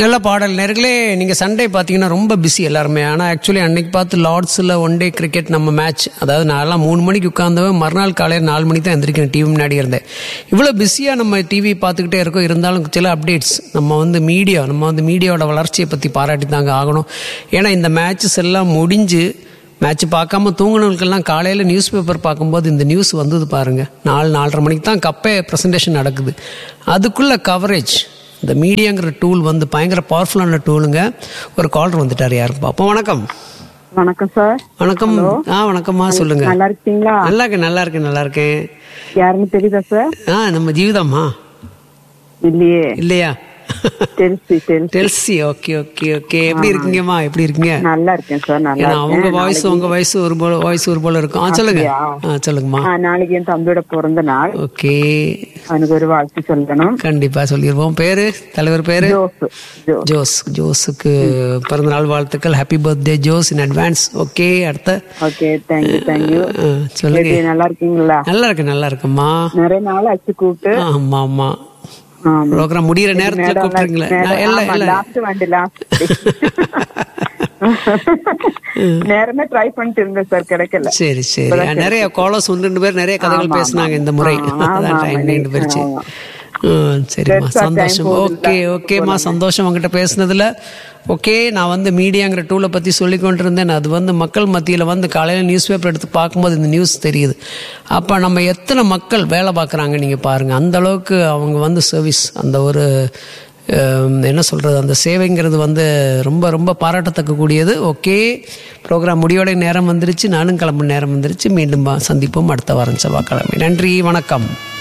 நல்ல பாடல் நேர்களே நீங்கள் சண்டே பார்த்தீங்கன்னா ரொம்ப பிஸி எல்லாருமே ஆனால் ஆக்சுவலி அன்னைக்கு பார்த்து லார்ட்ஸில் ஒன் டே கிரிக்கெட் நம்ம மேட்ச் அதாவது நான்லாம் மூணு மணிக்கு உட்காந்தவன் மறுநாள் காலையில் நாலு மணிக்கு தான் எந்திரிக்கிறேன் டிவி முன்னாடி இருந்தேன் இவ்வளோ பிஸியாக நம்ம டிவி பார்த்துக்கிட்டே இருக்கோம் இருந்தாலும் சில அப்டேட்ஸ் நம்ம வந்து மீடியா நம்ம வந்து மீடியாவோட வளர்ச்சியை பற்றி பாராட்டி தாங்க ஆகணும் ஏன்னா இந்த மேட்சஸ் எல்லாம் முடிஞ்சு மேட்ச் பார்க்காம தூங்கினவங்களுக்கெல்லாம் காலையில் நியூஸ் பேப்பர் பார்க்கும்போது இந்த நியூஸ் வந்தது பாருங்க நாலு நாலரை மணிக்கு தான் கப்பே ப்ரெசன்டேஷன் நடக்குது அதுக்குள்ள கவரேஜ் இந்த மீடியாங்கிற டூல் வந்து பயங்கர பவர்ஃபுல்லான டூலுங்க ஒரு காலர் வந்துட்டார் யாருக்கு பார்ப்போம் வணக்கம் வணக்கம் சார் வணக்கம் ஆ வணக்கம்மா சொல்லுங்க நல்லா இருக்கீங்களா நல்லா இருக்கேன் நல்லா இருக்கேன் நல்லா இருக்கேன் யாருன்னு தெரியுதா சார் ஆ நம்ம ஜீவிதாம்மா இல்லையே இல்லையா தெரிசி தெரிசி டெல்சி ஓகே ஓகே ஓகே எப்படி இருக்கீங்கம்மா எப்படி இருக்கீங்க நல்லா இருக்கேன் சார் நல்லா ஏன்னா அவங்க இருக்கேன் வாய்ஸ் உங்க வாய்ஸ் ஒரு போல வாய்ஸ் ஒரு போல இருக்கும் ஆ சொல்லுங்க ஆ சொல்லுங்கம்மா ஆ, நாளைக்கு என் தம்பியோட பிறந்த நாள் ஓகே அவனுக்கு ஒரு வாழ்த்து சொல்லணும் கண்டிப்பா சொல்லிடுவோம் பேரு தலைவர் பேரு ஜோஸ் ஜோஸ் ஜோஸ் ஜோஸுக்கு பிறந்த நாள் வாழ்த்துக்கள் happy birthday Jose in advance okay அடுத்த ஓகே தேங்க்யூ தேங்க்யூ ஆ, சொல்லுங்க நல்லா இருக்கீங்களா நல்லா இருக்கு நல்லா இருக்குமா நிறைய நாள் அச்சு கூப்பிட்டு ஆமா ஆமா ஆமா. ப்ரோக்ராம் முடியிற நேரத்துல கூப்பிட்டுறீங்களா நான் இல்ல இல்ல லாஸ்ட் வண்டி லாஸ்ட் நேரமே ட்ரை பண்ணிட்டு இருந்தேன் சார் கிடைக்கல சரி சரி நிறைய காலர்ஸ் ஒன்று ரெண்டு பேர் நிறைய கதைகள் பேசுனாங்க இந்த முறை அதான் டைம் நீண்டு போயிருச்சு ம், சரிம்மா சந்தோஷம் ஓகே ஓகேம்மா சந்தோஷம் உங்ககிட்ட பேசுனதுல ஓகே நான் வந்து மீடியாங்கிற டூலை பற்றி சொல்லி கொண்டிருந்தேன் அது வந்து மக்கள் மத்தியில் வந்து காலையில் நியூஸ் பேப்பர் எடுத்து பார்க்கும்போது இந்த நியூஸ் தெரியுது அப்போ நம்ம எத்தனை மக்கள் வேலை பார்க்குறாங்க நீங்கள் பாருங்கள் அந்த அளவுக்கு அவங்க வந்து சர்வீஸ் அந்த ஒரு அஹ், என்ன சொல்கிறது அந்த சேவைங்கிறது வந்து ரொம்ப ரொம்ப பாராட்டத்தக்க கூடியது ஓகே ப்ரோக்ராம் முடியோட நேரம் வந்துருச்சு நானும் கிளம்பும் நேரம் வந்துருச்சு மீண்டும் வா- சந்திப்போம் அடுத்த வாரம் செவ்வாய்க்கிழமை நன்றி வணக்கம்